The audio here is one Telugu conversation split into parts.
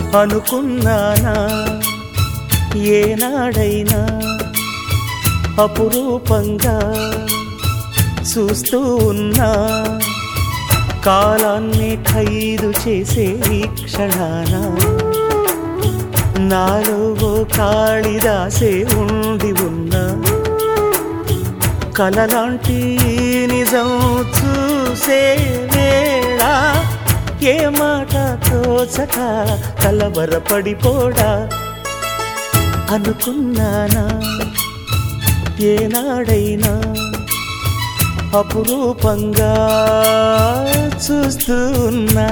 అనుకున్నానా ఏనాడైనా అపురూపంగా చూస్తూ ఉన్నా కాలాన్ని ఖైదు చేసే ఈ క్షణాన నాలో ఓ కాళిదాసే ఉండి ఉన్నా కలలాంటి నిజం చూసే వేళ ఏ మాట తోచక కలవరపడిపోడా అనుకున్నానా ఏనాడైనా అపురూపంగా చూస్తూ ఉన్నా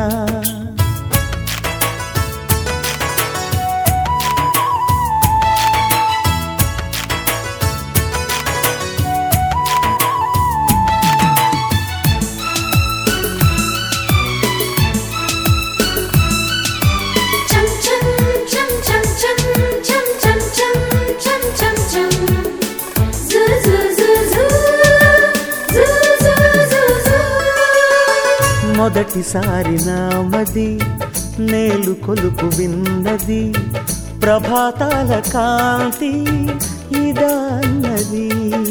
Chum chum chum chum chum chum chum chum chum chum chum. Zoo zoo zoo zoo zoo zoo zoo zoo. మొదటిసారి నామది నేలు కొలుపు విన్నది ప్రభాతాల కాంతి ఇదన్నది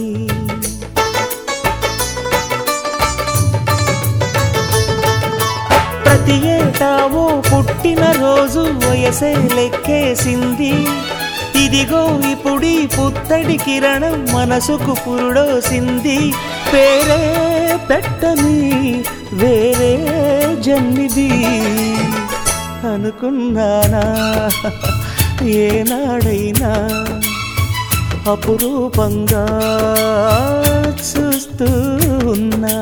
ప్రతి ఏటా ఓ పుట్టిన రోజు వయసే లెక్కేసింది ఇదిగో ఇప్పుడి పుత్తడి కిరణం మనసుకు పురుడోసింది పేరే పెట్టని వేరే జన్మిది అనుకున్నానా ఏనాడైనా అపురూపంగా చూస్తూ ఉన్నా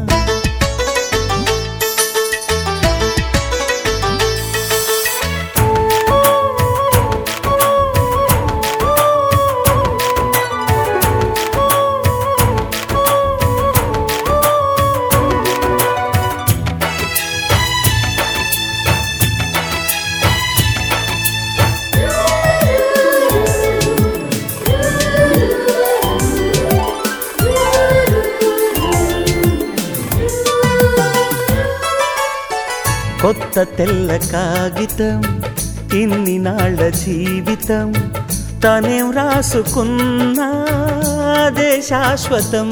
కొత్త తెల్ల కాగితం ఇన్ని నాళ్ళ జీవితం తనేం రాసుకున్నా అదే శాశ్వతం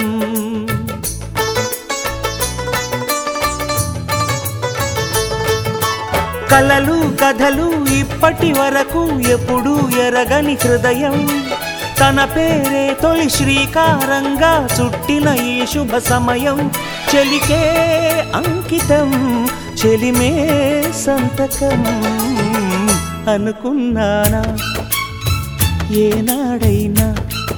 కలలు కథలు ఇప్పటి వరకు ఎప్పుడూ ఎరగని హృదయం తన పేరే తొలి శ్రీకారంగా చుట్టిన ఈ శుభ సమయం చెలికే అంకితం చెలిమే సంతకం అనుకున్నానా ఏనాడైనా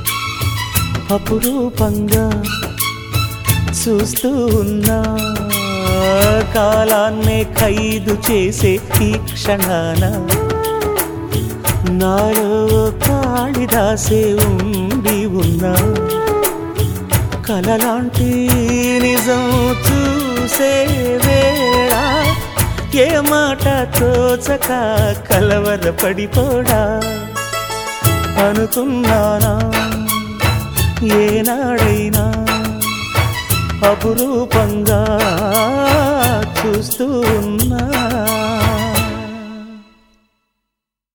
అపురూపంగా చూస్తూ ఉన్నా కాలాన్నే ఖైదు చేసే ఈ క్షణాన నాలో కాళిదాసే ఉండి ఉన్నా కలలాంటి నిజం చూసే వేళ ఏ మాట తోచక కలవరపడిపోడా అనుకున్నానా ఏనాడైనా అపురూపంగా చూస్తూ ఉన్నా